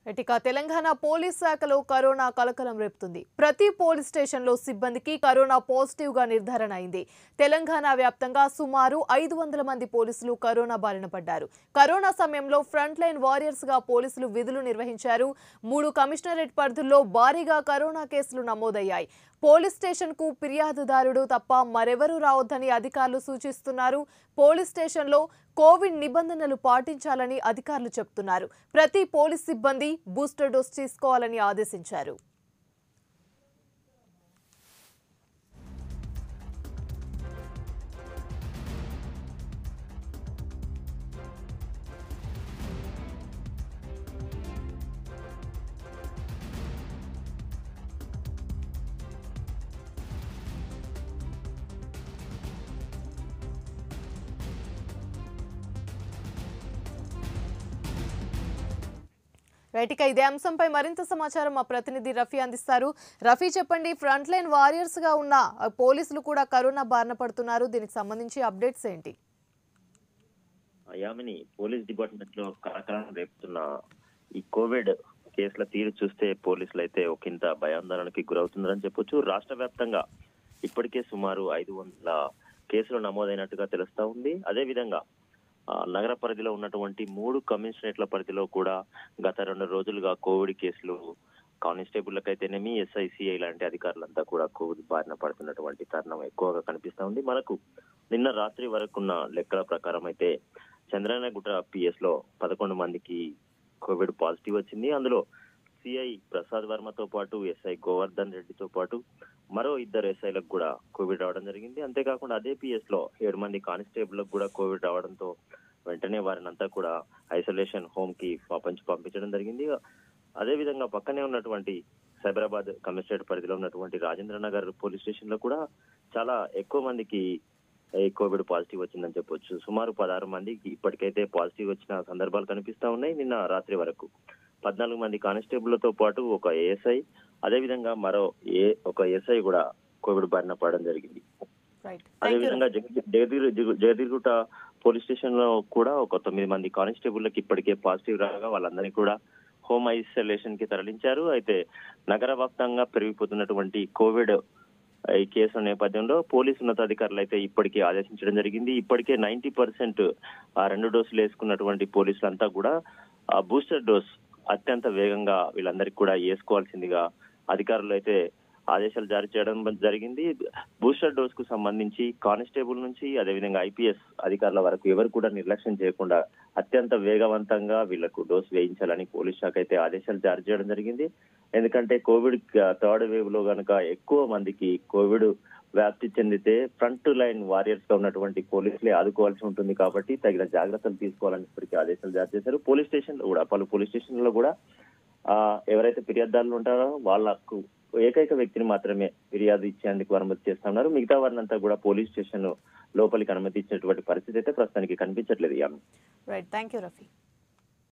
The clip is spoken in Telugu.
ఇక తెలంగాణ పోలీస్ శాఖలో కరోనా కలకలం రేపుతుంది ప్రతి పోలీస్ స్టేషన్లో సిబ్బందికి కరోనా పాజిటివ్ గా నిర్ధారణ అయింది తెలంగాణ వ్యాప్తంగా సుమారు ఐదు వందల మంది పోలీసులు కరోనా బారిన పడ్డారు కరోనా సమయంలో ఫ్రంట్ లైన్ వారియర్స్ గా పోలీసులు విధులు నిర్వహించారు మూడు కమిషనరేట్ పరిధుల్లో భారీగా కరోనా కేసులు నమోదయ్యాయి పోలీస్ స్టేషన్ కు ఫిర్యాదుదారుడు తప్ప మరెవరూ రావద్దని అధికారులు సూచిస్తున్నారు పోలీస్ స్టేషన్లో కోవిడ్ నిబంధనలు పాటించాలని అధికారులు చెబుతున్నారు ప్రతి పోలీస్ సిబ్బంది బూస్టర్ డోస్ తీసుకోవాలని ఆదేశించారు రైట్ ఇక ఇదే అంశంపై మరింత సమాచారం మా ప్రతినిధి రఫీ అందిస్తారు రఫీ చెప్పండి ఫ్రంట్ లైన్ వారియర్స్ గా ఉన్న ఆ, పోలీసులు కూడా కరోనా బారిన పడుతున్నారు దీనికి సంబంధించి అప్డేట్స్ ఏంటి యామిని పోలీస్ డిపార్ట్మెంట్ లో కలకలం రేపుతున్న ఈ కోవిడ్ కేసుల తీరు చూస్తే పోలీసులు అయితే ఒకంత భయాందోళనకి గురవుతున్నారని చెప్పొచ్చు రాష్ట్ర వ్యాప్తంగా ఇప్పటికే సుమారు ఐదు వందల కేసులు నమోదైనట్టుగా తెలుస్తా ఉంది అదే విధంగా ఆ, నగర పరిధిలో ఉన్నటువంటి మూడు కమిషనరేట్ల పరిధిలో కూడా గత రెండు రోజులుగా కోవిడ్ కేసులు కానిస్టేబుల్లకైతేనేమి ఎస్ఐసిఐ లాంటి అధికారులంతా కూడా కోవిడ్ బారిన పడుతున్నటువంటి తరుణం ఎక్కువగా కనిపిస్తా ఉంది మనకు నిన్న రాత్రి వరకున్న లెక్కల ప్రకారం అయితే చంద్రనగుట్ట పిఎస్ లో పదకొండు మందికి కోవిడ్ పాజిటివ్ వచ్చింది అందులో సిఐ ప్రసాద్ వర్మతో పాటు ఎస్ఐ గోవర్ధన్ రెడ్డితో పాటు మరో ఇద్దరు ఎస్ఐలకు కూడా కోవిడ్ రావడం జరిగింది అంతేకాకుండా అదే పిఎస్ లో ఏడు మంది కానిస్టేబుల్లకు కూడా కోవిడ్ రావడంతో వెంటనే వారిని అంతా కూడా ఐసోలేషన్ హోమ్ కి పంపించి పంపించడం జరిగింది అదే విధంగా పక్కనే ఉన్నటువంటి సైబరాబాద్ కమిషనరేట్ పరిధిలో ఉన్నటువంటి రాజేంద్ర నగర్ పోలీస్ స్టేషన్ లో కూడా చాలా ఎక్కువ మందికి ఈ కోవిడ్ పాజిటివ్ వచ్చిందని చెప్పొచ్చు సుమారు పదహారు మందికి ఇప్పటికైతే పాజిటివ్ వచ్చిన సందర్భాలు కనిపిస్తా ఉన్నాయి నిన్న రాత్రి వరకు పద్నాలుగు మంది కానిస్టేబుల్తో పాటు ఒక ఏఎస్ఐ అదే విధంగా మరో ఏ ఒక ఎస్ఐ కూడా కోవిడ్ బారిన పడడం జరిగింది రైట్ అదే థ్యాంక్ యూ విధంగా జగ- జగదీర్ జగ- జగదీర్గుట్ట పోలీస్ స్టేషన్ లో కూడా ఒక తొమ్మిది మంది కానిస్టేబుల్కి ఇప్పటికే పాజిటివ్ రాగా వాళ్ళందరినీ కూడా హోమ్ ఐసోలేషన్ కి తరలించారు అయితే నగర వ్యాప్తంగా పెరిగిపోతున్నటువంటి కోవిడ్ ఈ కేసుల నేపథ్యంలో పోలీసు ఉన్నతాధికారులు అయితే ఇప్పటికే ఆదేశించడం జరిగింది ఇప్పటికే నైన్టీ పర్సెంట్ ఆ రెండు డోసులు వేసుకున్నటువంటి పోలీసులంతా కూడా ఆ బూస్టర్ డోస్ అత్యంత వేగంగా వీళ్ళందరికీ కూడా వేసుకోవాల్సిందిగా అధికారులు అయితే ఆదేశాలు జారీ చేయడం జరిగింది బూస్టర్ డోస్ కు సంబంధించి కానిస్టేబుల్ నుంచి అదేవిధంగా ఐపీఎస్ అధికారుల వరకు ఎవరు కూడా నిర్లక్ష్యం చేయకుండా అత్యంత వేగవంతంగా వీళ్లకు డోస్ వేయించాలని పోలీస్ శాఖ అయితే ఆదేశాలు జారీ చేయడం జరిగింది ఎందుకంటే కోవిడ్ థర్డ్ వేవ్ లో గనక ఎక్కువ మందికి కోవిడ్ వ్యాప్తి చెందితే ఫ్రంట్ లైన్ వారియర్స్ గా ఉన్నటువంటి పోలీసులే ఆదుకోవాల్సి ఉంటుంది కాబట్టి తగిన జాగ్రత్తలు తీసుకోవాలని ఇప్పటికీ ఆదేశాలు జారీ చేశారు పోలీస్ స్టేషన్ లో కూడా పలు పోలీస్ స్టేషన్ లో కూడా ఆ ఎవరైతే ఫిర్యాదుదారులు ఉంటారో వాళ్ళకు ఏకైక వ్యక్తిని మాత్రమే ఫిర్యాదు ఇచ్చేందుకు అనుమతి చేస్తున్నారు మిగతా వారినంతా కూడా పోలీస్ స్టేషన్ లోపలికి అనుమతి ఇచ్చినటువంటి పరిస్థితి అయితే ప్రస్తుతానికి కనిపించట్లేదు యామి రైట్ థ్యాంక్ యూ రఫీ